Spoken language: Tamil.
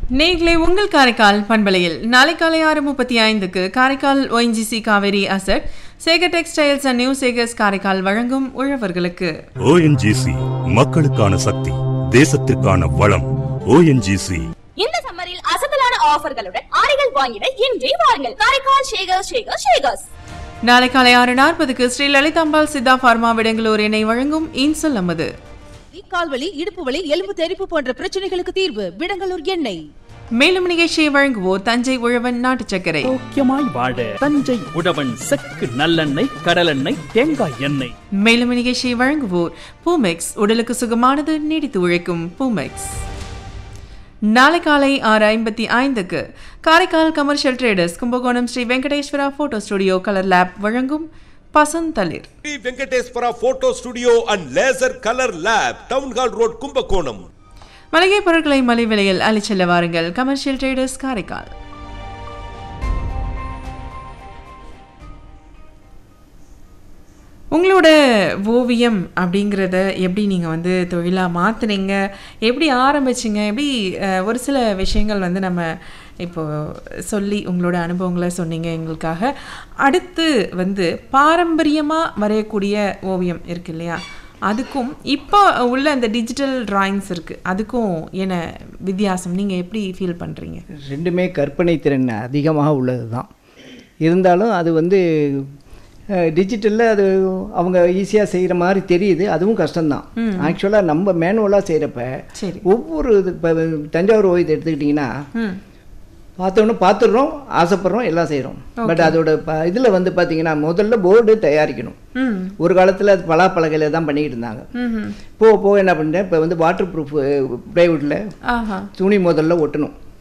நேர்களை உங்கள் காரைக்கால் பண்பலையில் நாளை காலை ஆறு முப்பத்தி ஐந்துக்கு Karaikal YGC Kaveri asset Sekar textiles and new Sekars Karaikal வழங்கும் உழவர்களுக்கு ஓஎன்ஜிசி மக்களுக்கான சக்தி தேசத்திற்கான வளம் ஓஎன்ஜிசி இந்த சம்மரில் அசத்தலான ஆஃபர்களுடன் ஆடைகள் வாங்கிட இன்றே வாருங்கள் காரைக்கால் ஷேகர் ஷேகர் ஷேகர்ஸ் நாளை காலை ஆறு நாற்பதுக்கு ஸ்ரீ லலிதாம்பாள் சித்தா பார்மா விடங்களூர் இணை வழங்கும் இன்சொல் அமது கால்வலி இடுப்பு வலி எலும்பு தெறிப்பு போன்ற பிரச்சனைகளுக்கு தீர்வு விடங்கலூர் எண்ணெய் மேலும் நிகழ்ச்சியை வழங்குவோர் தஞ்சை உழவன் நாட்டு சர்க்கரை ஆரோக்கியமாய் வாழ தஞ்சை உழவன் செக்கு நல்லெண்ணெய் கடலெண்ணெய் தேங்காய் எண்ணெய் மேலும் நிகழ்ச்சியை வழங்குவோர் பூமெக்ஸ் உடலுக்கு சுகமானது நீடித்து உழைக்கும் பூமெக்ஸ் நாளை காலை ஆறு ஐம்பத்தி ஐந்துக்கு Karaikal commercial traders Kumbakonam Sri Venkateswara photo studio colour lab வழங்கும் பசந்தளிர் Sri Venkateswara photo studio and laser colour lab town hall road Kumbakonam மளிகை பொருட்களை மலை விலையில் அளிச்செல்ல வாருங்கள் கமர்ஷியல் ட்ரேடர்ஸ் காரைக்கால் உங்களோட ஓவியம் அப்படிங்கிறத எப்படி நீங்கள் வந்து தொழிலாக மாற்றுனீங்க எப்படி ஆரம்பிச்சிங்க எப்படி அஹ், ஒரு சில விஷயங்கள் வந்து நம்ம இப்போ சொல்லி உங்களோட அனுபவங்களை சொன்னீங்க எங்களுக்காக அடுத்து வந்து பாரம்பரியமாக வரையக்கூடிய ஓவியம் இருக்கு இல்லையா அதுக்கும் இப்போ உள்ள அந்த டிஜிட்டல் டிராயிங்ஸ் இருக்குது அதுக்கும் என்ன வித்தியாசம் நீங்கள் எப்படி ஃபீல் பண்ணுறீங்க ரெண்டுமே கற்பனை திறன் அதிகமாக உள்ளது தான் இருந்தாலும் அது வந்து டிஜிட்டலில் அது அவங்க ஈஸியாக செய்கிற மாதிரி தெரியுது அதுவும் கஷ்டம்தான் ஆக்சுவலாக நம்ம மேனுவலாக செய்கிறப்ப சரி ஒவ்வொரு இது இப்போ தஞ்சாவூர் ஓவியத்தை எடுத்துக்கிட்டிங்கன்னா ம் பார்த்தோன்னே பார்த்துடுறோம் ஆசைப்படுறோம் எல்லாம் செய்கிறோம் பட் அதோட ப இதில் வந்து பார்த்தீங்கன்னா முதல்ல போர்டு தயாரிக்கணும் ம் ஒரு காலத்தில் அது பலாப்பலகையில் தான் பண்ணிக்கிட்டு இருந்தாங்க ம் போக போக என்ன பண்ணிட்டேன் இப்போ வந்து வாட்டர் ப்ரூஃப் ப்ளைவுட்டில் ஆஹா துணி முதல்ல ஒட்டணும்